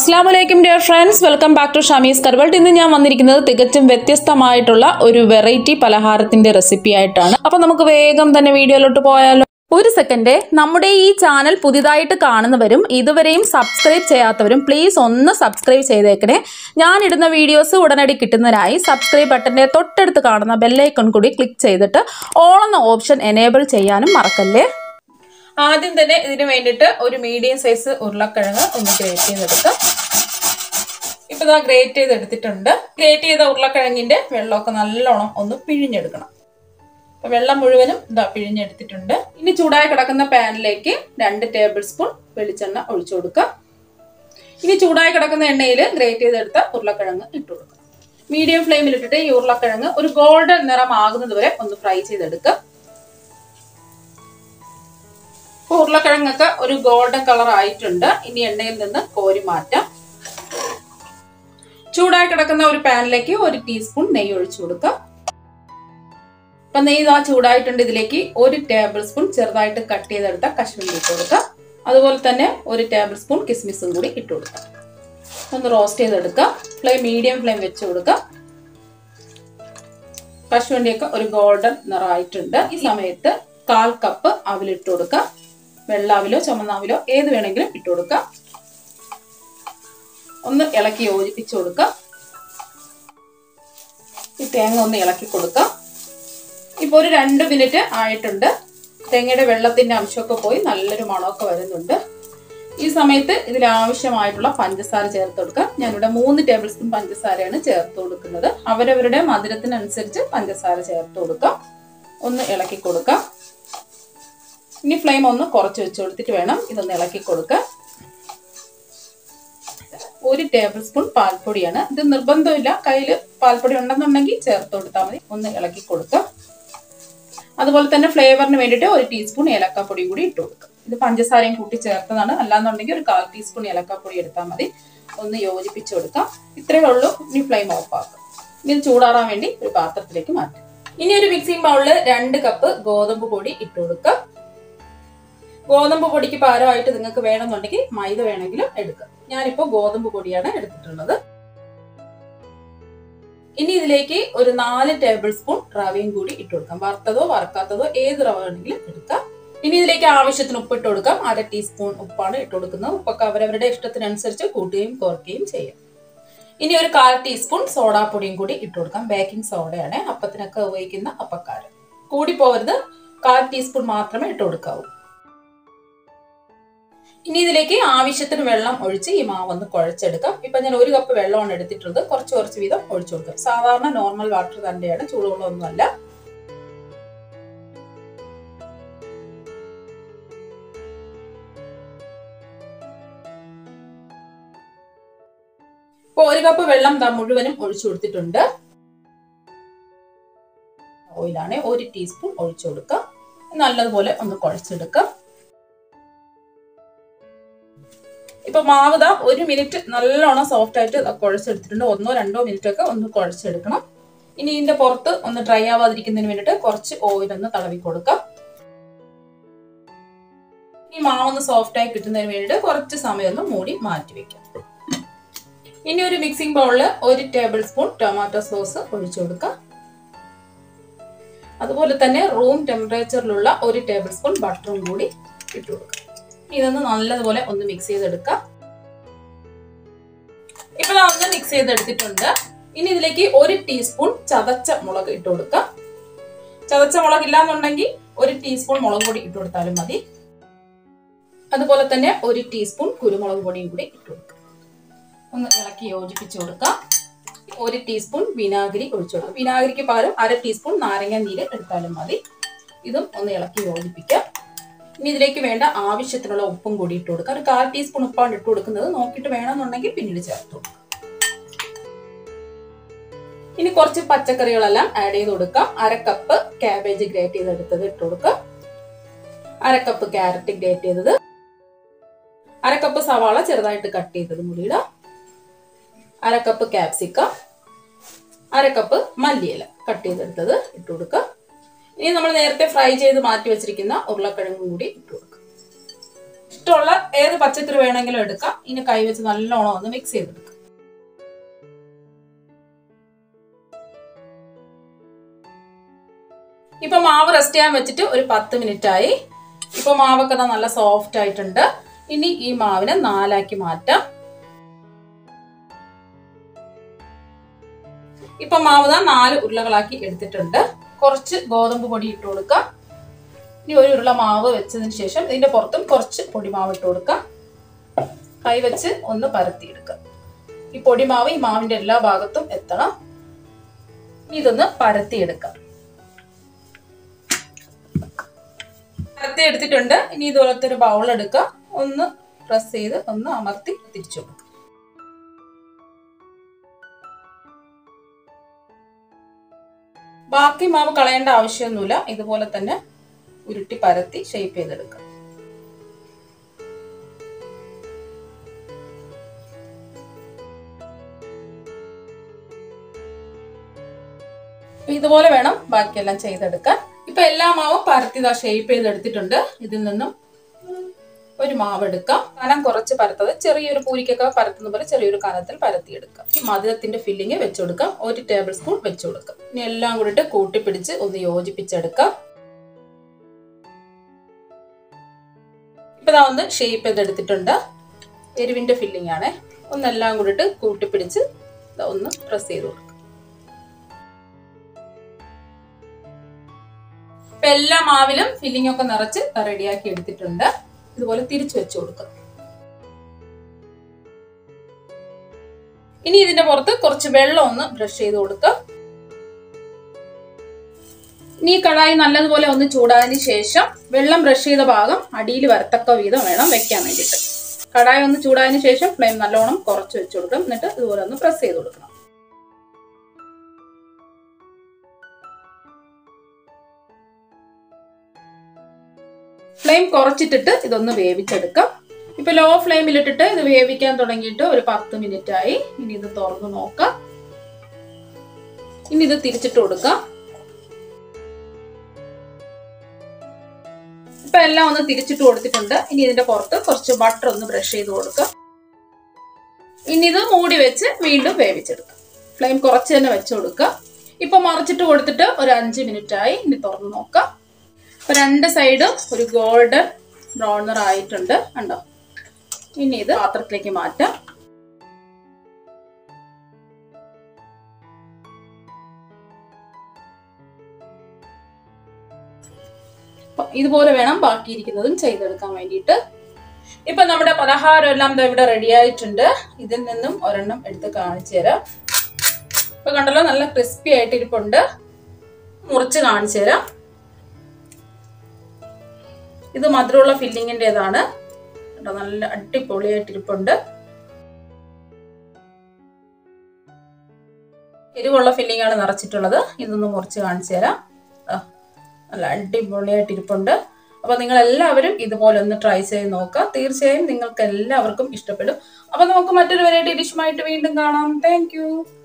അസ്സാം വലൈക്കും dear friends welcome back to Shamees കർവൾട്ട് ഇന്ന് ഞാൻ വന്നിരിക്കുന്നത് തികച്ചും വ്യത്യസ്തമായിട്ടുള്ള ഒരു വെറൈറ്റി പലഹാരത്തിന്റെ റെസിപ്പി ആയിട്ടാണ് അപ്പൊ നമുക്ക് വേഗം തന്നെ വീഡിയോയിലോട്ട് പോയാലോ ഒരു സെക്കൻഡ് നമ്മുടെ ഈ ചാനൽ പുതിയതായിട്ട് കാണുന്നവരും ഇതുവരെയും സബ്സ്ക്രൈബ് ചെയ്യാത്തവരും പ്ലീസ് ഒന്ന് സബ്സ്ക്രൈബ് ചെയ്തേക്കണേ ഞാൻ ഇടുന്ന വീഡിയോസ് ഉടനടി കിട്ടുന്നതിനായി സബ്സ്ക്രൈബ് ബട്ടന്റെ തൊട്ടടുത്ത് കാണുന്ന ബെല്ലൈക്കൺ കൂടി ക്ലിക്ക് ചെയ്തിട്ട് ഓൾ എന്ന ഓപ്ഷൻ എനേബിൾ ചെയ്യാനും മറക്കല്ലേ ആദ്യം തന്നെ ഇതിന് വേണ്ടിയിട്ട് ഒരു മീഡിയം സൈസ് ഉരുളക്കിഴങ്ങ് ഒന്ന് ഗ്രേറ്റ് ചെയ്തെടുക്കാം ഇപ്പൊ ഇതാ ഗ്രേറ്റ് ചെയ്തെടുത്തിട്ടുണ്ട് ഗ്രേറ്റ് ചെയ്ത ഉരുളക്കിഴങ്ങിന്റെ വെള്ളമൊക്കെ നല്ലോണം ഒന്ന് പിഴിഞ്ഞെടുക്കണം അപ്പൊ വെള്ളം മുഴുവനും ഇതാ പിഴിഞ്ഞെടുത്തിട്ടുണ്ട് ഇനി ചൂടായി കിടക്കുന്ന പാനിലേക്ക് രണ്ട് ടേബിൾ സ്പൂൺ വെളിച്ചെണ്ണ ഒഴിച്ചു കൊടുക്കാം ഇനി ചൂടായി കിടക്കുന്ന എണ്ണയിൽ ഗ്രേറ്റ് ചെയ്തെടുത്ത ഉരുളക്കിഴങ്ങ് ഇട്ട് കൊടുക്കാം മീഡിയം ഫ്ലെയിമിൽ ഇട്ടിട്ട് ഈ ഉരുളക്കിഴങ്ങ് ഒരു ഗോൾഡൻ നിറം ആകുന്നത് വരെ ഒന്ന് ഫ്രൈ ചെയ്തെടുക്കാം ഇപ്പൊ ഉരുളക്കിഴങ്ങൊക്കെ ഒരു ഗോൾഡൻ കളർ ആയിട്ടുണ്ട് ഇനി എണ്ണയിൽ നിന്ന് കോരി മാറ്റാം ചൂടായി കിടക്കുന്ന ഒരു പാനിലേക്ക് ഒരു ടീസ്പൂൺ നെയ്യ് ഒഴിച്ചു കൊടുക്കുക ഇപ്പൊ നെയ്യ് ഇതാ ചൂടായിട്ടുണ്ട് ഇതിലേക്ക് ഒരു ടേബിൾ സ്പൂൺ ചെറുതായിട്ട് കട്ട് ചെയ്തെടുത്ത കശ്മീരി ഇട്ട് കൊടുക്കുക അതുപോലെ തന്നെ ഒരു ടേബിൾ സ്പൂൺ കിസ്മിസും കൂടി ഇട്ട് കൊടുക്കുക ഒന്ന് റോസ്റ്റ് ചെയ്തെടുക്കുക ഫ്ലെയിം മീഡിയം ഫ്ലെയിം വെച്ച് കൊടുക്കുക കശുവണ്ടിയൊക്കെ ഒരു ഗോൾഡൻ നിറമായിട്ടുണ്ട് ഈ സമയത്ത് കാൽ കപ്പ് അവിലിട്ട് കൊടുക്കുക വെള്ളാവിലോ ചുമന്നാവിലോ ഏത് വേണമെങ്കിലും ഇട്ട് കൊടുക്കാം ഒന്ന് ഇളക്കി യോജിപ്പിച്ചു കൊടുക്കാം ഈ തേങ്ങ ഒന്ന് ഇളക്കി കൊടുക്കാം ഇപ്പൊ ഒരു രണ്ട് മിനിറ്റ് ആയിട്ടുണ്ട് തേങ്ങയുടെ വെള്ളത്തിന്റെ അംശമൊക്കെ പോയി നല്ലൊരു മണമൊക്കെ വരുന്നുണ്ട് ഈ സമയത്ത് ഇതിൽ ആവശ്യമായിട്ടുള്ള പഞ്ചസാര ചേർത്ത് കൊടുക്കാം ഞാനിവിടെ മൂന്ന് ടേബിൾ സ്പൂൺ പഞ്ചസാരയാണ് ചേർത്ത് കൊടുക്കുന്നത് അവരവരുടെ മധുരത്തിനനുസരിച്ച് പഞ്ചസാര ചേർത്ത് കൊടുക്കാം ഒന്ന് ഇളക്കി കൊടുക്കാം ഇനി ഫ്ലെയിം ഒന്ന് കുറച്ച് വെച്ച് കൊടുത്തിട്ട് വേണം ഇതൊന്ന് ഇളക്കി കൊടുക്കാൻ ഒരു ടേബിൾ സ്പൂൺ പാൽപ്പൊടിയാണ് ഇത് നിർബന്ധമില്ല കയ്യിൽ പാൽപ്പൊടി ഉണ്ടെന്നുണ്ടെങ്കിൽ ചേർത്ത് കൊടുത്താൽ മതി ഒന്ന് ഇളക്കി കൊടുക്കാം അതുപോലെ തന്നെ ഫ്ലേവറിന് വേണ്ടിയിട്ട് ഒരു ടീസ്പൂൺ ഏലക്കാപ്പൊടി കൂടി ഇട്ട് കൊടുക്കുക ഇത് പഞ്ചസാരയും കൂട്ടി ചേർത്തതാണ് അല്ലാന്നുണ്ടെങ്കിൽ ഒരു കാൽ ടീസ്പൂൺ ഏലക്കാപ്പൊടി എടുത്താൽ മതി ഒന്ന് യോജിപ്പിച്ച് കൊടുക്കാം ഇത്രയേ ഉള്ളൂ ഇനി ഫ്ലെയിം ഓഫ് ആക്കാം ഇനി ഇത് ചൂടാറാൻ വേണ്ടി ഒരു പാത്രത്തിലേക്ക് മാറ്റാം ഇനി ഒരു മിക്സിംഗ് ബൗളിൽ രണ്ട് കപ്പ് ഗോതമ്പ് പൊടി ഇട്ട് കൊടുക്കാം ഗോതമ്പ് പൊടിക്ക് പകരമായിട്ട് നിങ്ങൾക്ക് വേണമെന്നുണ്ടെങ്കിൽ മൈദ വേണമെങ്കിലും എടുക്കാം ഞാനിപ്പോൾ ഗോതമ്പ് പൊടിയാണ് എടുത്തിട്ടുള്ളത് ഇനി ഇതിലേക്ക് ഒരു നാല് ടേബിൾ സ്പൂൺ റവയും കൂടി ഇട്ട് കൊടുക്കാം വറുത്തതോ വറുക്കാത്തതോ ഏത് റവ വേണമെങ്കിലും എടുക്കാം ഇനി ഇതിലേക്ക് ആവശ്യത്തിന് ഉപ്പ് ഇട്ട് കൊടുക്കാം അര ടീസ്പൂൺ ഉപ്പാണ് ഇട്ട് കൊടുക്കുന്നത് ഉപ്പൊക്കെ അവരവരുടെ ഇഷ്ടത്തിനനുസരിച്ച് കൂട്ടുകയും കുറയ്ക്കുകയും ചെയ്യാം ഇനി ഒരു കാൽ ടീസ്പൂൺ സോഡാപ്പൊടിയും കൂടി ഇട്ട് കൊടുക്കാം ബേക്കിംഗ് സോഡയാണ് അപ്പത്തിനൊക്കെ ഉപയോഗിക്കുന്ന അപ്പക്കാരം കൂടി പോവരുത് കാൽ ടീസ്പൂൺ മാത്രമേ ഇട്ട് കൊടുക്കാവൂ ഇനി ഇതിലേക്ക് ആവശ്യത്തിന് വെള്ളം ഒഴിച്ച് ഈ മാവ് ഒന്ന് കുഴച്ചെടുക്കാം ഇപ്പൊ ഞാൻ ഒരു കപ്പ് വെള്ളമാണ് എടുത്തിട്ടുള്ളത് കുറച്ച് കുറച്ച് വീതം ഒഴിച്ചു കൊടുക്കാം സാധാരണ നോർമൽ വാട്ടർ തന്നെയാണ് ചൂടുവെള്ളമൊന്നുമല്ല ഇപ്പൊ ഒരു കപ്പ് വെള്ളം ദാ മുഴുവനും ഒഴിച്ചു കൊടുത്തിട്ടുണ്ട് ഓയിലാണ് ഒരു ടീസ്പൂൺ ഒഴിച്ചു കൊടുക്കാം നല്ലതുപോലെ ഒന്ന് കുഴച്ചെടുക്കാം ഇപ്പൊ മാവ് ദാ ഒരു മിനിറ്റ് നല്ലോണം സോഫ്റ്റ് ആയിട്ട് കുഴച്ചെടുത്തിട്ടുണ്ട് ഒന്നോ രണ്ടോ മിനിറ്റ് ഒക്കെ ഒന്ന് കുഴച്ചെടുക്കണം ഇനി ഇതിന്റെ പുറത്ത് ഒന്ന് ഡ്രൈ ആവാതിരിക്കുന്നതിന് വേണ്ടിയിട്ട് കുറച്ച് ഓയിൽ ഒന്ന് തടവി കൊടുക്കാം ഈ മാവ് ഒന്ന് സോഫ്റ്റ് ആയി കിട്ടുന്നതിന് വേണ്ടിയിട്ട് കുറച്ച് സമയം ഒന്ന് മൂടി മാറ്റി വെക്കാം ഇനി ഒരു മിക്സിംഗ് ബൗളിൽ ഒരു ടേബിൾ സ്പൂൺ ടൊമാറ്റോ സോസ് ഒഴിച്ചു കൊടുക്കാം അതുപോലെ തന്നെ റൂം ടെമ്പറേച്ചറിലുള്ള ഒരു ടേബിൾ സ്പൂൺ ബട്ടറും കൂടി ഇട്ടു കൊടുക്കാം ഇതൊന്ന് നല്ലതുപോലെ ഒന്ന് മിക്സ് ചെയ്തെടുക്കാം ഇപ്പൊ ഒന്ന് മിക്സ് ചെയ്തെടുത്തിട്ടുണ്ട് ഇനി ഇതിലേക്ക് ഒരു ടീസ്പൂൺ ചതച്ച മുളക് ഇട്ട് കൊടുക്കാം ചതച്ച മുളക് ഇല്ലാന്നുണ്ടെങ്കിൽ ഒരു ടീസ്പൂൺ മുളക് പൊടി ഇട്ട് കൊടുത്താലും മതി അതുപോലെ തന്നെ ഒരു ടീസ്പൂൺ കുരുമുളക് പൊടിയും കൂടി ഇട്ട് കൊടുക്കാം ഒന്ന് ഇളക്കി യോജിപ്പിച്ച് കൊടുക്കാം ഒരു ടീസ്പൂൺ വിനാഗിരി ഒഴിച്ചു കൊടുക്കാം വിനാഗിരിക്ക് പകരം അര ടീസ്പൂൺ നാരങ്ങ നീര് എടുത്താലും മതി ഇതും ഒന്ന് ഇളക്കി യോജിപ്പിക്കാം ഇനി ഇതിലേക്ക് വേണ്ട ആവശ്യത്തിനുള്ള ഉപ്പും കൂടി ഇട്ട് കൊടുക്കുക ഒരു കാൽ ടീസ്പൂൺ ഉപ്പാണ് ഇട്ട് കൊടുക്കുന്നത് നോക്കിയിട്ട് വേണമെന്നുണ്ടെങ്കിൽ പിന്നീട് ചേർത്ത് കൊടുക്കുക ഇനി കുറച്ച് പച്ചക്കറികളെല്ലാം ആഡ് ചെയ്ത് കൊടുക്കാം അര കപ്പ് ക്യാബേജ് ഗ്രേറ്റ് ചെയ്തെടുത്തത് ഇട്ട് കൊടുക്കുക അര കപ്പ് ക്യാരറ്റ് ഗ്രേറ്റ് ചെയ്തത് അര കപ്പ് സവാള ചെറുതായിട്ട് കട്ട് ചെയ്തത് കൂടി ഇടാം അര കപ്പ് ക്യാപ്സിക്കം അര കപ്പ് മല്ലിയില കട്ട് ചെയ്തെടുത്തത് ഇട്ട് കൊടുക്കുക ഇനി നമ്മൾ നേരത്തെ ഫ്രൈ ചെയ്ത് മാറ്റി വെച്ചിരിക്കുന്ന ഉരുളക്കിഴങ്ങും കൂടി ഇട്ട് കൊടുക്കുക ഇഷ്ടമുള്ള ഏത് പച്ചക്കറി വേണമെങ്കിലും എടുക്കാം ഇനി കൈവച്ച് നല്ലോണം ഒന്ന് മിക്സ് ചെയ്തെടുക്കാം ഇപ്പൊ മാവ് റെസ്റ്റ് ചെയ്യാൻ വെച്ചിട്ട് ഒരു പത്ത് മിനിറ്റ് ആയി ഇപ്പൊ മാവൊക്കെ ദാ നല്ല സോഫ്റ്റ് ആയിട്ടുണ്ട് ഇനി ഈ മാവിനെ നാലാക്കി മാറ്റാം ഇപ്പൊ മാവ് ദാ നാല് ഉരുളകളാക്കി എടുത്തിട്ടുണ്ട് കുറച്ച് ഗോതമ്പ് പൊടി ഇട്ട് കൊടുക്കാം ഇനി ഒരു ഉരുള മാവ് വെച്ചതിന് ശേഷം ഇതിന്റെ പുറത്തും കുറച്ച് പൊടിമാവ് ഇട്ട് കൊടുക്കാം കൈ വെച്ച് ഒന്ന് പരത്തിയെടുക്കുക ഈ പൊടിമാവ് ഈ മാവിന്റെ എല്ലാ ഭാഗത്തും എത്തണം ഇനി ഇതൊന്ന് പരത്തിയെടുക്കാം പരത്തി എടുത്തിട്ടുണ്ട് ഇനി ഇതുപോലത്തെ ഒരു ബൗൾ എടുക്കുക ഒന്ന് പ്രസ് ചെയ്ത് ഒന്ന് അമർത്തി തിരിച്ചു കൊടുക്കുക ബാക്കി മാവ് കളയേണ്ട ആവശ്യമൊന്നുമില്ല ഇതുപോലെ തന്നെ ഉരുട്ടി പരത്തി ഷേപ്പ് ചെയ്തെടുക്കാം ഇതുപോലെ വേണം ബാക്കിയെല്ലാം ചെയ്തെടുക്കാൻ ഇപ്പൊ എല്ലാ മാവും പരത്തിതാ ഷേപ്പ് ചെയ്തെടുത്തിട്ടുണ്ട് ഇതിൽ നിന്നും ഒരു മാവ് എടുക്കാം കനം കുറച്ച് പരത്തത് ചെറിയൊരു പൂരിക്കൊക്കെ പരത്തുന്ന പോലെ ചെറിയൊരു കനത്തിൽ പരത്തിയെടുക്കാം ഈ മധുരത്തിന്റെ ഫില്ലിങ് വെച്ചു കൊടുക്കാം ഒരു ടേബിൾ സ്പൂൺ വെച്ചു കൊടുക്കാം ഇനി എല്ലാം കൂടിയിട്ട് കൂട്ടിപ്പിടിച്ച് ഒന്ന് യോജിപ്പിച്ചെടുക്കാം ഇപ്പൊ ഇതാ ഒന്ന് ഷേപ്പ് ചെയ്തെടുത്തിട്ടുണ്ട് എരിവിന്റെ ഫില്ലിംഗ് ആണ് ഒന്നെല്ലാം കൂടിയിട്ട് കൂട്ടിപ്പിടിച്ച് ദാ ഒന്ന് പ്രസ് ചെയ്ത് കൊടുക്കാം ഇപ്പൊ എല്ലാ മാവിലും ഫില്ലിംഗ് ഒക്കെ നിറച്ച് റെഡിയാക്കി എടുത്തിട്ടുണ്ട് ഇതുപോലെ തിരിച്ചു വെച്ചു കൊടുക്കുക ഇനി ഇതിന്റെ പുറത്ത് കുറച്ച് വെള്ളം ഒന്ന് ബ്രഷ് ചെയ്ത് കൊടുക്കുക ഇനി ഈ കടായി നല്ലതുപോലെ ഒന്ന് ചൂടായതിനു ശേഷം വെള്ളം ബ്രഷ് ചെയ്ത ഭാഗം അടിയിൽ വരത്തക്ക വീതം വേണം വെക്കാൻ വേണ്ടിയിട്ട് കടായി ഒന്ന് ചൂടായതിനു ശേഷം ഫ്ലെയിം നല്ലോണം കുറച്ച് വെച്ച് കൊടുക്കണം എന്നിട്ട് ഇതുപോലെ ഒന്ന് പ്രസ് ചെയ്ത് കൊടുക്കണം ഫ്ലെയിം കുറച്ചിട്ടിട്ട് ഇതൊന്ന് വേവിച്ചെടുക്കാം ഇപ്പൊ ലോ ഫ്ലെയിമിലിട്ടിട്ട് ഇത് വേവിക്കാൻ തുടങ്ങിയിട്ട് ഒരു പത്ത് മിനിറ്റ് ആയി ഇനി ഇത് തുറന്ന് നോക്കാം ഇനി ഇത് തിരിച്ചിട്ട് കൊടുക്കാം ഇപ്പൊ എല്ലാം ഒന്ന് തിരിച്ചിട്ട് കൊടുത്തിട്ടുണ്ട് ഇനി ഇതിന്റെ പുറത്ത് കുറച്ച് ബട്ടർ ഒന്ന് ബ്രഷ് ചെയ്ത് കൊടുക്കുക ഇനി ഇത് മൂടി വെച്ച് വീണ്ടും വേവിച്ചെടുക്കുക ഫ്ലെയിം കുറച്ച് തന്നെ വെച്ച് കൊടുക്കുക ഇപ്പൊ മറിച്ചിട്ട് കൊടുത്തിട്ട് ഒരു അഞ്ച് മിനിറ്റ് ആയി ഇനി തുറന്ന് നോക്കാം അപ്പൊ രണ്ട് സൈഡും ഒരു ഗോൾഡൻ ബ്രൗണർ ആയിട്ടുണ്ട് കണ്ടോ ഇനി ഇത് പാത്രത്തിലേക്ക് മാറ്റാം അപ്പൊ ഇതുപോലെ വേണം ബാക്കിയിരിക്കുന്നതും ചെയ്തെടുക്കാൻ വേണ്ടിയിട്ട് ഇപ്പൊ നമ്മുടെ പലഹാരം എല്ലാം ദാ ഇവിടെ റെഡി ആയിട്ടുണ്ട് ഇതിൽ നിന്നും ഒരെണ്ണം എടുത്ത് കാണിച്ചു തരാം ഇപ്പൊ കണ്ടല്ലോ നല്ല ക്രിസ്പി ആയിട്ട് ഇരിപ്പുണ്ട് മുറിച്ച് കാണിച്ചു തരാം ഇത് മധുരമുള്ള ഫില്ലിങ്ങിൻ്റെതാണ് കേട്ടോ നല്ല അടിപൊളിയായിട്ട് ഇരിപ്പുണ്ട് എരിവുള്ള ഫില്ലിംഗ് ആണ് നിറച്ചിട്ടുള്ളത് ഇതൊന്ന് മുറിച്ച് കാണിച്ചു തരാം ദാ, നല്ല അടിപൊളിയായിട്ട് ഇരിപ്പുണ്ട് അപ്പൊ നിങ്ങൾ എല്ലാവരും ഇതുപോലെ ഒന്ന് ട്രൈ ചെയ്ത് നോക്കുക തീർച്ചയായും നിങ്ങൾക്ക് എല്ലാവർക്കും ഇഷ്ടപ്പെടും അപ്പൊ നമുക്ക് മറ്റൊരു വെറൈറ്റി ഡിഷുമായിട്ട് വീണ്ടും കാണാം താങ്ക്